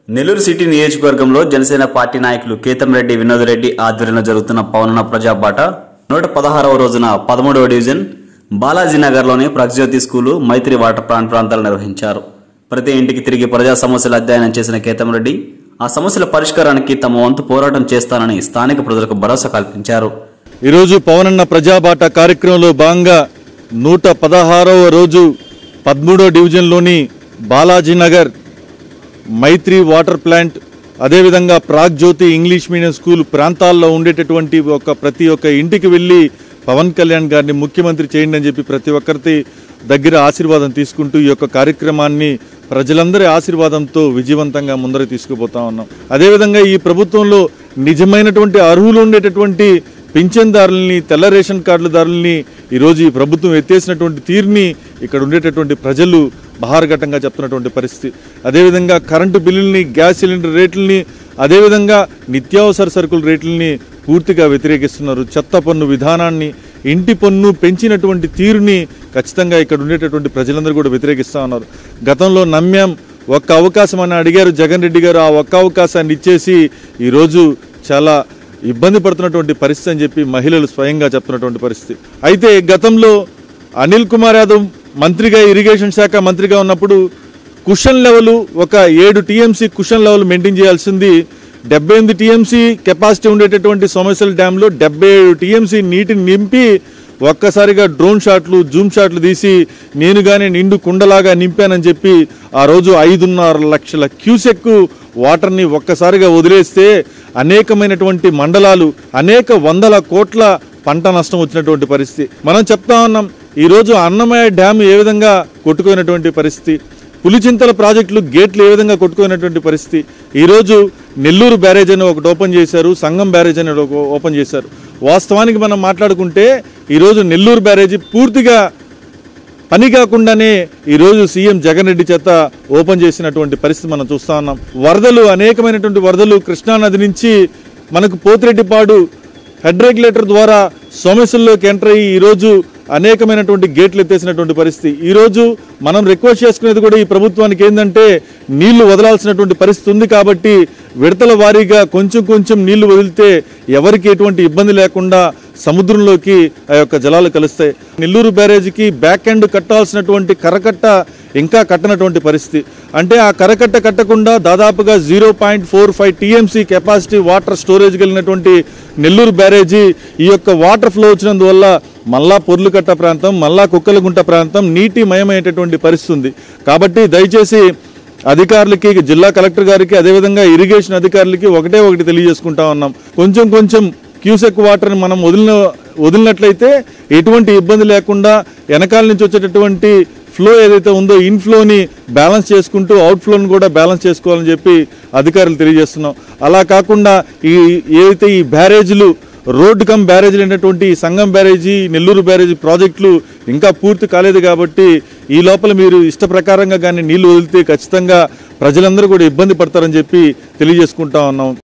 Nellore city నియోజకవర్గంలో Janasena party నాయకులు కేతంరెడ్డి వినోద్ రెడ్డి ఆధ్వర్యంలో జరుగుతున్న పవనన ప్రజాబాట నూట పదహారవ రోజున పదమూడవ డివిజన్ బాలాజీ నగర్లోని Pragjyoti school Maitri water plant ప్రాంతాలు నిర్వహించారు ప్రతి ఇంటికి తిరిగి ప్రజా సమస్యలు అధ్యయనం చేసిన కేతంరెడ్డి ఆ సమస్యల పరిష్కారానికి తమ వంతు పోరాటం చేస్తానని స్థానిక ప్రజలకు భరోసా కల్పించారు ఈరోజు పవనన్న ప్రజాబాట కార్యక్రమంలో భాగంగా నూట పదహారవ రోజు పదమూడో డివిజన్లోని బాలాజీ నగర్ మైత్రి వాటర్ ప్లాంట్ అదేవిధంగా Prag Jyoti English medium school ప్రాంతాల్లో ఉండేటటువంటి ఒక ప్రతి ఒక్క ఇంటికి వెళ్ళి పవన్ కళ్యాణ్ గారిని ముఖ్యమంత్రి చేయండి అని చెప్పి ప్రతి ఒక్కరి దగ్గర ఆశీర్వాదం తీసుకుంటూ ఈ యొక్క కార్యక్రమాన్ని ప్రజలందరి ఆశీర్వాదంతో విజయవంతంగా ముందరకు తీసుకుపోతా ఉన్నాం అదేవిధంగా ఈ ప్రభుత్వంలో నిజమైనటువంటి అర్హులు ఉండేటటువంటి పింఛన్దారుల్ని తెల్ల రేషన్ కార్డులదారుల్ని ఈరోజు ఈ ప్రభుత్వం ఎత్తేసినటువంటి తీరుని ఇక్కడ ఉండేటటువంటి ప్రజలు బహారఘటంగా చెప్తున్నటువంటి పరిస్థితి అదేవిధంగా కరెంటు బిల్లుల్ని గ్యాస్ సిలిండర్ రేట్లని అదేవిధంగా నిత్యావసర సరుకుల రేట్లని పూర్తిగా వ్యతిరేకిస్తున్నారు చెత్త పన్ను విధానాన్ని ఇంటి పన్ను పెంచినటువంటి తీరుని ఖచ్చితంగా ఇక్కడ ఉండేటటువంటి ప్రజలందరూ కూడా వ్యతిరేకిస్తూ ఉన్నారు గతంలో నమ్యాం ఒక్క అవకాశం అని అడిగారు జగన్ రెడ్డి గారు ఆ ఒక్క అవకాశాన్ని ఇచ్చేసి ఈరోజు చాలా ఇబ్బంది పడుతున్నటువంటి పరిస్థితి అని చెప్పి మహిళలు స్వయంగా చెప్తున్నటువంటి పరిస్థితి అయితే గతంలో అనిల్ కుమార్ యాదవ్ మంత్రిగా ఇరిగేషన్ శాఖ మంత్రిగా ఉన్నప్పుడు కుషన్ లెవెల్ ఒక ఏడు టీఎంసీ కుషన్ లెవెల్ మెయింటైన్ చేయాల్సింది డెబ్బై ఎనిమిది టీఎంసీ కెపాసిటీ ఉండేటటువంటి సోమేశ్వర డ్యాంలో డెబ్బై ఏడు టీఎంసీ నీటిని నింపి ఒక్కసారిగా డ్రోన్ షాట్లు జూమ్ షాట్లు తీసి నేనుగానే నిండు కుండలాగా నింపానని చెప్పి ఆ రోజు ఐదున్నర లక్షల క్యూసెక్ వాటర్ని ఒక్కసారిగా వదిలేస్తే అనేకమైనటువంటి మండలాలు అనేక వందల కోట్ల పంట నష్టం వచ్చినటువంటి పరిస్థితి మనం చెప్తా ఉన్నాం ఈరోజు అన్నమయ్య డ్యామ్ ఏ విధంగా కొట్టుకున్నటువంటి పరిస్థితి పులిచింతల ప్రాజెక్టులు గేట్లు ఏ విధంగా కొట్టుకున్నటువంటి పరిస్థితి ఈరోజు నెల్లూరు బ్యారేజ్ అని ఒకటి ఓపెన్ చేశారు సంగం బ్యారేజ్ అని ఒక ఓపెన్ చేశారు వాస్తవానికి మనం మాట్లాడుకుంటే ఈరోజు నెల్లూరు బ్యారేజీ పూర్తిగా పని కాకుండానే ఈరోజు సీఎం జగన్ రెడ్డి చేత ఓపెన్ చేసినటువంటి పరిస్థితి మనం చూస్తా ఉన్నాం వరదలు అనేకమైనటువంటి వరదలు కృష్ణానది నుంచి మనకు పోతిరెడ్డిపాడు హెడ్ రెగ్యులేటర్ ద్వారా సోమేశ్వరంలోకి ఎంటర్ అయ్యి ఈరోజు అనేకమైనటువంటి గేట్లు ఎత్తేసినటువంటి పరిస్థితి ఈరోజు మనం రిక్వెస్ట్ చేసుకునేది కూడా ఈ ప్రభుత్వానికి ఏంటంటే నీళ్లు వదలాల్సినటువంటి పరిస్థితి ఉంది కాబట్టి విడతల వారీగా కొంచెం కొంచెం నీళ్లు వదిలితే ఎవరికి ఎటువంటి ఇబ్బంది లేకుండా సముద్రంలోకి ఆ యొక్క జలాలు కలుస్తాయి నెల్లూరు బ్యారేజీకి బ్యాక్ ఎండ్ కట్టాల్సినటువంటి కరకట్ట ఇంకా కట్టనటువంటి పరిస్థితి అంటే ఆ కరకట్ట కట్టకుండా దాదాపుగా zero point four five TMC capacity water storage కలిగినటువంటి నెల్లూరు బ్యారేజీ ఈ యొక్క వాటర్ ఫ్లో వచ్చినందువల్ల మళ్ళా పొర్లుకట్ట ప్రాంతం మళ్ళా కుక్కలగుంట ప్రాంతం నీటి మయమయ్యేటటువంటి పరిస్థితి ఉంది కాబట్టి దయచేసి అధికారులకి జిల్లా కలెక్టర్ గారికి అదేవిధంగా ఇరిగేషన్ అధికారులకి ఒకటే ఒకటి తెలియజేసుకుంటా ఉన్నాం కొంచెం కొంచెం క్యూసెక్ వాటర్ని మనం వదిలిన వదిలినట్లయితే ఎటువంటి ఇబ్బంది లేకుండా వెనకాల నుంచి వచ్చేటటువంటి ఫ్లో ఏదైతే ఉందో ఇన్ఫ్లోని బ్యాలెన్స్ చేసుకుంటూ అవుట్ ఫ్లోని కూడా బ్యాలెన్స్ చేసుకోవాలని చెప్పి అధికారులు తెలియజేస్తున్నాం అలా కాకుండా ఈ ఏదైతే ఈ బ్యారేజీలు రోడ్డు కమ్ బ్యారేజీలు అయినటువంటి ఈ సంగం బ్యారేజీ నెల్లూరు బ్యారేజీ ప్రాజెక్టులు ఇంకా పూర్తి కాలేదు కాబట్టి ఈ లోపల మీరు ఇష్ట ప్రకారంగా కానీ నీళ్లు వదిలితే ఖచ్చితంగా ప్రజలందరూ కూడా ఇబ్బంది పడతారని చెప్పి తెలియజేసుకుంటా ఉన్నాం